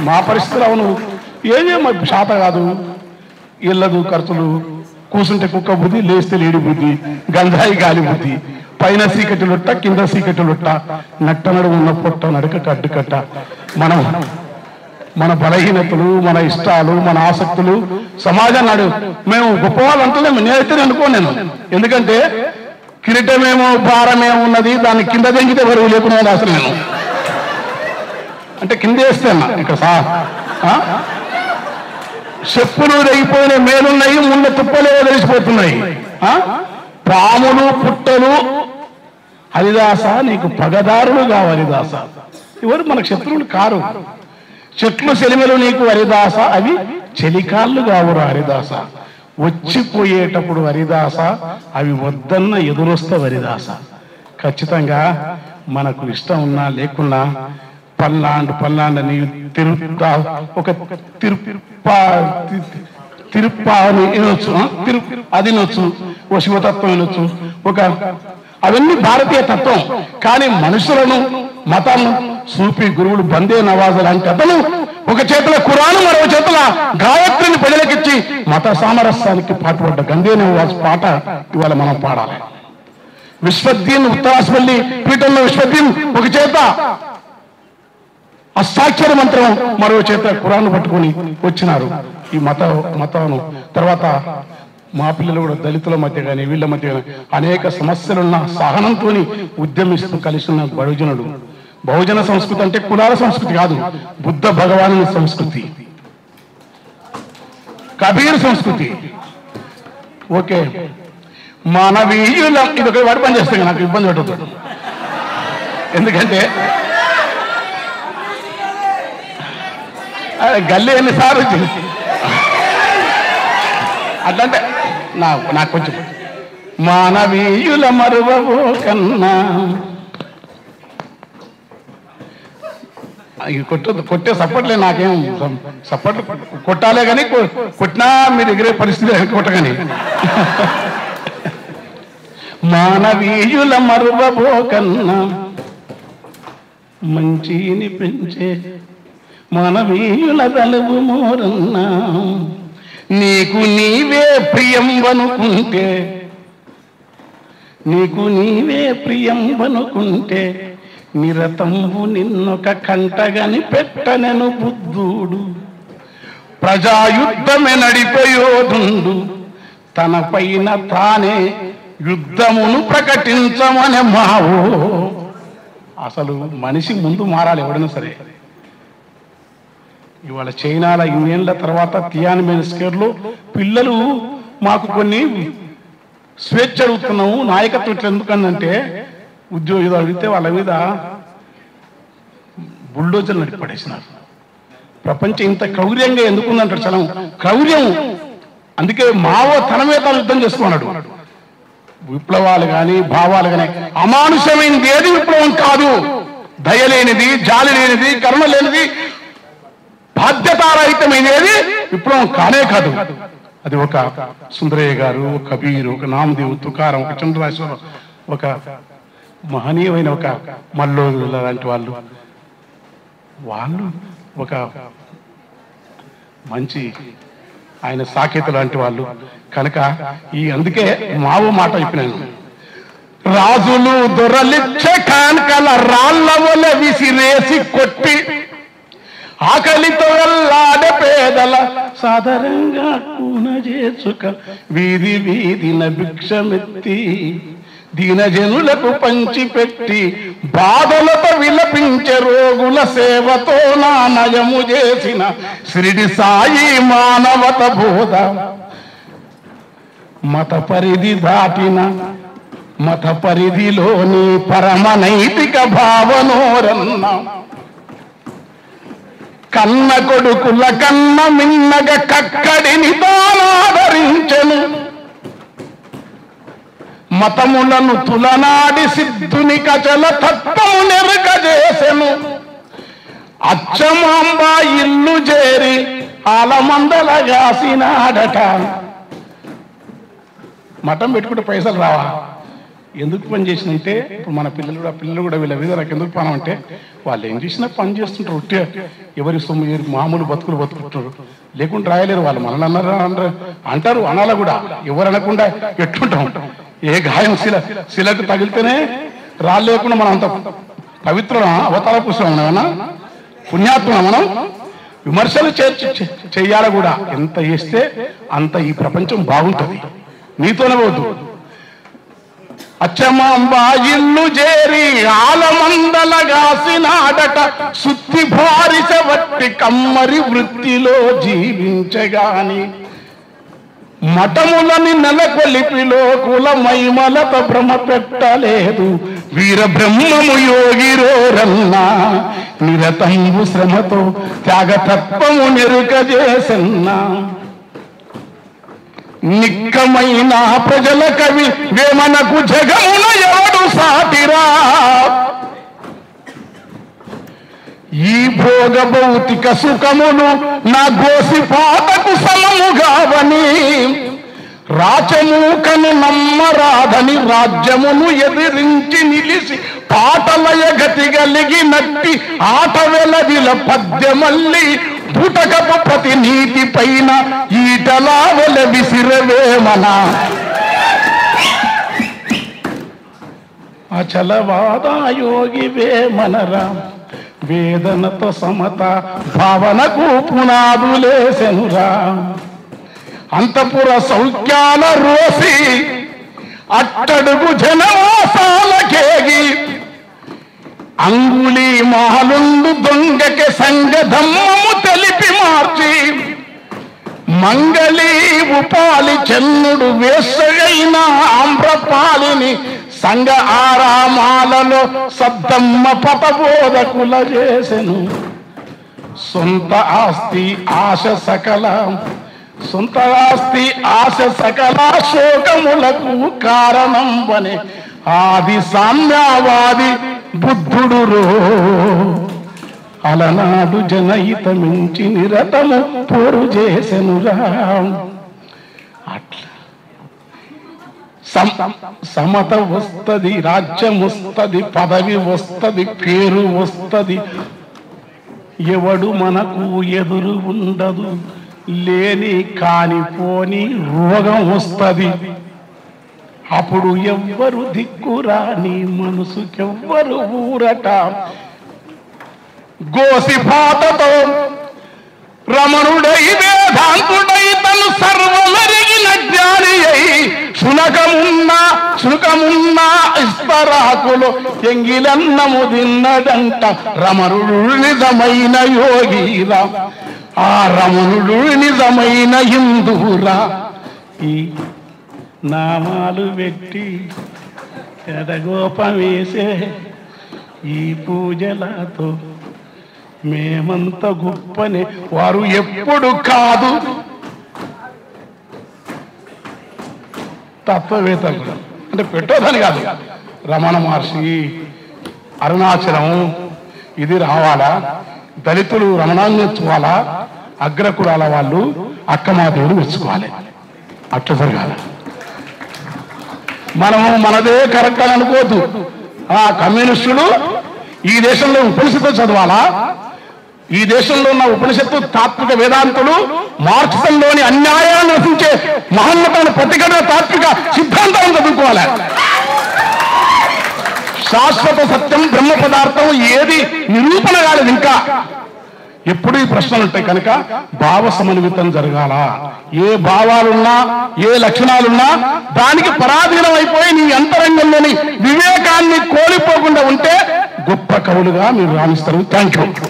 మా పరిస్థితులు అవును ఏం మాకు శాత కాదు ఇళ్ళదు ఖర్చులు కూసుంటే కుక్క బుద్ధి లేస్తే లేడి బుద్ధి గంధాయి గాలి బుద్ధి పైన సీకటి లొట్ట కింద సీకటి లొట్ట నట్ట నడుము ఉన్న పొట్ట నడక కడ్డు కట్ట మనం మన బలహీనతలు మన ఇష్టాలు మన ఆసక్తులు సమాజం నాడు మేము గొప్పవాళ్ళు అంటలేము నేనైతే అనుకో నేను ఎందుకంటే కిరీటమేమో భారమేమో ఉన్నది దాన్ని కింద తెంగితే బరువు లేకుండా ఉంది అసలు నేను అంటే కింద వేస్తాను ఇక్కడ సా ఆ? చెప్పులు తెగిపోయిన మేలున్నాయి ముందు తుప్పలే తెలిసిపోతున్నాయి ఆ? పాములు పుట్టలు హరిదాస నీకు పగదారులు కావు హరిదాస ఎవరు మనకు శత్రువులు కారు చెట్లు సెలిమెలు నీకు హరిదాస అవి చెలికాళ్ళు కావురు హరిదాస వచ్చిపోయేటప్పుడు హరిదాస అవి వద్దన్న ఎదురొస్తే హరిదాస ఖచ్చితంగా మనకు ఇష్టం ఉన్నా లేకున్నా పల్లాండు పల్లాండు అని తిరుపా ఒక తిరుపా తిరుపా అని వినొచ్చు ఆ? తిరు అది వినొచ్చు ఓ శివతత్వం వినొచ్చు ఒక అవన్నీ భారతీయ తత్వం కానీ మనుషులను మతాలను సూఫీ గురువులు బందే నవాజ్ లాంటి అతను ఒక చేతుల కురాను మరో చేతుల గాయత్రిని ప్రజలకిచ్చి మత సామరస్యానికి పాటుపడ్డ గందే నవాజ్ పాట ఇవాళ మనం పాడాలి విశ్వద్దీన్ ఉత్తరాస్పల్లి పీఠంలో విశ్వద్దీన్ ఒక చేత అష్టాక్షర మంత్రం మరో చేత కురాను పట్టుకొని వచ్చినారు ఈ మత మతను తర్వాత మా పిల్లలు కూడా దళితుల మధ్య కానీ వీళ్ళ మధ్య కానీ అనేక సమస్యలున్న సహనంతో ఉద్యమిస్తూ కలిసి ఉన్న బహుజనుడు బహుజన సంస్కృతి అంటే కులాల సంస్కృతి కాదు బుద్ధ భగవాను సంస్కృతి కబీర్ సంస్కృతి ఓకే మానవీయుల ఇది ఒక వాడు పని చేస్తాను నాకు ఇబ్బంది పెట్టదు ఎందుకంటే ఆ, గల్లీ ఎన్నిసార్లు వచ్చింది అట్లంటే నా నాకు కొంచెం మానవీయుల మరువవో కన్నా ఇది కొట్టదు కొట్టే సప్పట్లే నాకేం సప్పట్లు కొట్టాలే కానీ కొ- కొట్టినా మీరు ఎగిరే పరిస్థితి కొట్టగాని మానవీయుల మరువబో కన్నా మంచిని పెంచే మానవీయుల తలువు మోరన్నా నీకు నీవే ప్రియం వనుకుంటే నీకు నీవే ప్రియం వనుకుంటే నిరతంబు నిన్నొక కంటగని పెట్టనెను బుద్ధుడు ప్రజాయుద్ధమే నడిపోయోదుండు తన పైన తానే యుద్ధమును ప్రకటించమని మావో అసలు మనిషి ముందు మారాలి ఎవడైనా సరే ఇవాళ చైనాల ఇన్నేళ్ల తర్వాత తియాన్మెన్ స్కేర్లో పిల్లలు మాకు కొన్ని స్వేచ్ఛ అడుగుతున్నాము నాయకత్వం ఇట్లా ఎందుకనంటే ఉద్యోగులు అడిగితే వాళ్ళ మీద బుల్డోజర్ నడిపి పడేసినారు ప్రపంచం ఇంత క్రౌర్యంగా ఎందుకుందంటాడు చలం క్రౌర్యం అందుకే మావో తన మీద తాను యుద్ధం చేసుకున్నాడు విప్లవాలు కానీ భావాలు కానీ అమానుషమైనది ఏది విప్లవం కాదు దయలేనిది జాలి లేనిది కరుణ లేనిది బాధ్యతారహితమైనది విప్లవం కానే కాదు అది ఒక సుందరయ్య గారు ఒక కబీరు ఒక నామదేవు తుకారం ఒక చంద్రరాశ్వరం ఒక మహనీయమైన ఒక మల్లోదుల లాంటి వాళ్ళు వాళ్ళు ఒక మంచి ఆయన సాకేత లాంటి వాళ్ళు కనుక ఈ అందుకే మావో మాట చెప్పినాను రాజులు దొరలిచ్చే కాన్కల రాళ్ళ వల విసిరేసి కొట్టి ఆకలితో వెళ్ళాడే పేదల సాధారణంగా కూన చేసుక వీధి వీధిన భిక్షమెత్తి దీనజనులకు పంచిపెట్టి బాధలతో విలపించే రోగుల సేవతో నా నయము చేసిన శ్రీడి సాయి మానవత బోధ మత పరిధి దాటిన మత పరిధిలోని పరమ నైతిక భావనోరన్నా కన్న కొడుకుల కన్న మిన్నగ కక్కడిని తానాదరించెను మతములను తులనాడి సిద్ధుని కచల తత్వము నెరకజేసెను అచ్చమాంబ ఇల్లు చేరి ఆలమందలగాసినాడట మఠం పెట్టుకుంటే పైసలు రావా ఎందుకు పని చేసినంటే ఇప్పుడు మన పిల్లలు కూడా పిల్లలు కూడా వీళ్ళ మీద నాకు ఎందుకు పని అంటే వాళ్ళు ఏం చేసినా పని చేస్తుంటారు ఉట్టే ఎవరి సొమ్ము ఎవరి మామూలు బతుకులు బతుకుంటారు లేకుంటే రాయలేరు వాళ్ళు మనల్ని అన్నారు అన్నారు అంటారు అనాల కూడా ఎవరు అనకుండా ఎట్టుంటాం ఏ గాయం శిల శిలకు తగిలితేనే రాళ్ళు లేకుండా మనం అంత పవిత్రులం అవతార పుస్తకం ఏమన్నా పుణ్యాత్మ మనం విమర్శలు చేర్చి చే- చెయ్యాలి కూడా ఎంత చేస్తే అంత ఈ ప్రపంచం బాగుంటుంది నీతోనే పోదు అచ్చమాంబ ఇల్లు చేరి ఆలమందలగాసినాడట సుత్తి భారిస వట్టి కమ్మరి వృత్తిలో జీవించగాని మఠములని నెలకొలిపిలో కుల మైమలత భ్రమ పెట్టలేదు వీర బ్రహ్మము యోగిరోరన్నా నిరతంబు శ్రమతో త్యాగతత్వము నెరుక చేసన్నా నిక్కమైన ప్రజల కవి వేమనకు జగమున ఎవడు సాటిరా ఈ భోగ భౌతిక సుఖములు నా గోసి పాతకు సమముగావని రాచమూకను నమ్మరాదని రాజ్యమును ఎదిరించి నిలిసి పాటలయ గతి కలిగినట్టి ఆట వెలవిల పద్యమల్లి బుటకపు ప్రతి నీతి పైన ఈటలా వెల విసిరవేమనా అచలవాద యోగి వేమనరా వేదనతో సమత భావనకు పునాదులేసెనురా అంతపుర సౌఖ్యాల రోసి అట్టడుగు జనవాసాలకేగి అంగుళి మాలుండు దొంగకి సంగధమ్మము తెలిపి మార్చి మంగళి ఉపాలి చెన్నుడు వేసగైన ఆంధ్రపాలిని సంగ ఆరామాలలో సద్దమ్మ పటబోధకుల చేసెను సొంత ఆస్తి ఆశ సకల సొంత ఆస్తి ఆశ సకల శోకములకు కారణం వనే ఆది సామ్యవాది బుద్ధుడు రో అలనాడు జనహితమించి నిరతము పోరు చేసెనురా అట్లా సమ- సమత వస్తది రాజ్యం వస్తది పదవి వస్తది పేరు వస్తది ఎవడు మనకు ఎదురు ఉండదు లేని కాని పోని రోగం వస్తది అప్పుడు ఎవ్వరు దిక్కురా నీ మనసుకెవ్వరు ఊరట గోసిపాతతో రమణుడై వేదాంతుడై తను సర్వమెరిగిన జ్ఞాని అయి శునకమున్న శునకమున్న ఇస్తరాకులు ఎంగిలన్నము తిన్నదంట రమణుడు నిజమైన యోగిరా ఆ రమణుడు నిజమైన హిందూరా ఈ నామాలు పెట్టి ఎడగోపం వేసే ఈ పూజలతో మేమంత గొప్పని వారు ఎప్పుడు కాదు తత్వవేత్తలు కూడా. అంటే పెట్టోదని కాదు రమణ మహర్షి అరుణాచలం ఇది రావాలా దళితులు రమణాన్ని మెచ్చుకోవాలా అగ్రకులాల వాళ్ళు అక్కమాదేవుడు మెచ్చుకోవాలి అట్లా జరగాలి మనము మనదే కరెక్ట్ అని అనుకోవద్దు ఆ కమ్యూనిస్టులు ఈ దేశంలో ఉపనిషత్తు చదవాలా ఈ దేశంలో ఉన్న ఉపనిషత్తు తాత్విక వేదాంతులు మార్క్సంలోని అన్యాయాన్ని రచించే మహమ్మతాన్ని ప్రతిఘటన తాత్విక సిద్ధాంతాలను చదువుకోవాలి శాశ్వత సత్యం బ్రహ్మ పదార్థం ఏది నిరూపణ కాలేదు ఇంకా ఎప్పుడు ఈ ప్రశ్నలు ఉంటాయి కనుక భావ సమన్వితం జరగాల ఏ భావాలున్నా ఏ లక్షణాలున్నా దానికి పరాధీనం అయిపోయి నీ అంతరంగంలోని వివేకాన్ని కోల్పోకుండా ఉంటే గొప్ప కవులుగా మీరు రాణిస్తారు థ్యాంక్ యూ